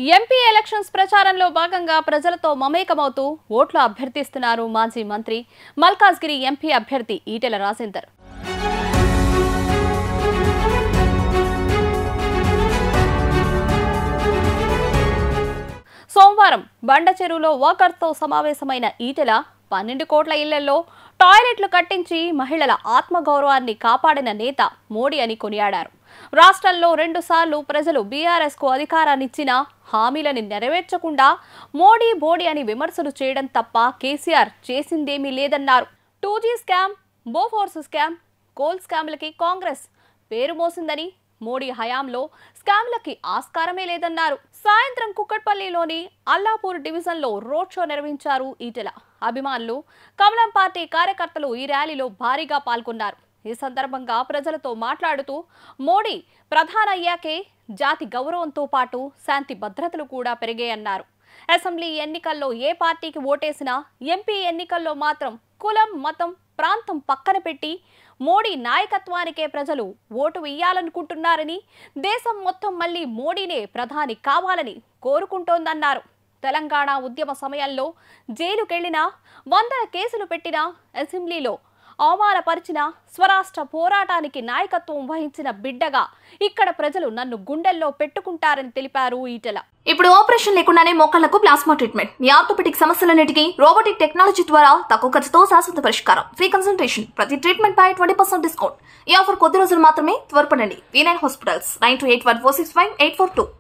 MP elections ప్రచారంలో భాగంగా ప్రజలతో మమేకమవుతూ ఓట్లు అభ్యర్థిస్తున్నారు మాజీ మంత్రి మల్కాజ్గిరి ఎంపీ అభ్యర్థి ఈటెల రాజేందర్ సోమవారం బండ చెరువులో వాకర్తో సమావేశమైన ఈటెల పన్నెండు కోట్ల ఇళ్లలో టాయిలెట్లు కట్టించి మహిళల ఆత్మగౌరవాన్ని కాపాడిన నేత మోడీ అని కొనియాడారు రాష్ట్రంలో రెండుసార్లు ప్రజలు బీఆర్ఎస్ కు అధికారాన్నిచ్చిన హామీలని నెరవేర్చకుండా మోడీ బోడీ అని విమర్శలు చేయడం తప్ప కేసీఆర్ చేసిందేమీ లేదన్నారు two G scam Bofors scam coal స్కామ్లకి కాంగ్రెస్ పేరు మోసిందని మోడీ హయాంలో స్కామ్లకి ఆస్కారమే లేదన్నారు సాయంత్రం కుక్కట్పల్లిలోని అల్లాపూర్ డివిజన్లో రోడ్ షో నిర్వహించారు ఈటెల అభిమానులు కమలం పార్టీ కార్యకర్తలు ఈ ర్యాలీలో భారీగా పాల్గొన్నారు ఈ సందర్భంగా ప్రజలతో మాట్లాడుతూ మోడీ ప్రధానయ్యాకే జాతి గౌరవంతో పాటు శాంతి భద్రతలు కూడా పెరిగాయన్నారు అసెంబ్లీ ఎన్నికల్లో ఏ పార్టీకి ఓటేసినా ఎంపీ ఎన్నికల్లో మాత్రం కులం మతం ప్రాంతం పక్కన పెట్టి మోడీ నాయకత్వానికే ప్రజలు ఓటు వేయాలనుకుంటున్నారని దేశం మొత్తం మళ్ళీ మోడీనే ప్రధాని కావాలని కోరుకుంటోందన్నారు తెలంగాణ ఉద్యమ సమయంలో జైలుకెళ్లినా వందల కేసులు పెట్టినా అసెంబ్లీలో అవమానపరిచిన స్వరాష్ట్ర పోరాటానికి నాయకత్వం వహించిన బిడ్డగా ఇక్కడ ప్రజలు నన్ను గుండెల్లో పెట్టుకుంటారని తెలిపారు ఈటెల ఇప్పుడు ఆపరేషన్ లేకుండానే మోకాళ్లకు ప్లాస్మా ట్రీట్మెంట్ మీ ఆర్థోపెటిక్ సమస్యలన్నిటికీ రోబోటిక్ టెక్నాలజీ ద్వారా తక్కువ ఖర్చుతో శాశ్వత పరిష్కారం ఫ్రీ కన్సల్టేషన్ ప్రతి ట్రీట్మెంట్ పై ట్వంటీ పర్సెంట్ డిస్కౌంట్ ఈ ఆఫర్ కొద్ది రోజులు మాత్రమే త్వరపడండి V nine hospitals nine two eight one four six five eight four two